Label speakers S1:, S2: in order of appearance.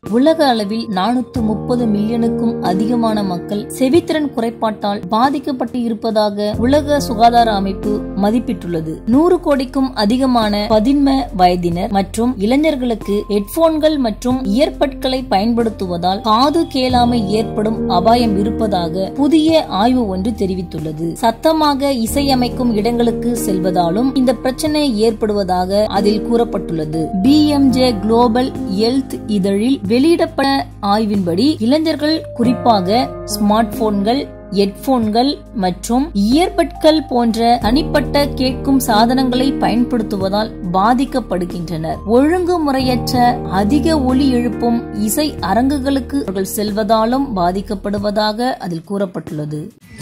S1: உலக அளவில் நானூத்து முப்பது மில்லியனுக்கும் அதிகமான மக்கள் செவித்திறன் குறைபாட்டால் பாதிக்கப்பட்டு இருப்பதாக உலக சுகாதார அமைப்பு மதிப்பிட்டுள்ளது நூறு கோடிக்கும் அதிகமான பதின்ம வயதினர் மற்றும் இளைஞர்களுக்கு ஹெட்போன்கள் மற்றும் இயற்பட்களை பயன்படுத்துவதால் காது கேளாமை ஏற்படும் அபாயம் இருப்பதாக புதிய ஆய்வு ஒன்று தெரிவித்துள்ளது சத்தமாக இசையமைக்கும் இடங்களுக்கு செல்வதாலும் இந்த பிரச்சனை ஏற்படுவதாக அதில் கூறப்பட்டுள்ளது பிஎம்ஜே குளோபல் ஹெல்த் இதழில் வெளியிடப்பட்ட ஆய்வின்படி இளைஞர்கள் குறிப்பாக ஸ்மார்ட் போன்கள் ஹெட்போன்கள் மற்றும் இயர்பட்கள் போன்ற தனிப்பட்ட கேட்கும் சாதனங்களை பயன்படுத்துவதால் பாதிக்கப்படுகின்றனர் ஒழுங்குமுறையற்ற அதிக ஒலி எழுப்பும் இசை அரங்குகளுக்கு அவர்கள் செல்வதாலும் பாதிக்கப்படுவதாக அதில் கூறப்பட்டுள்ளது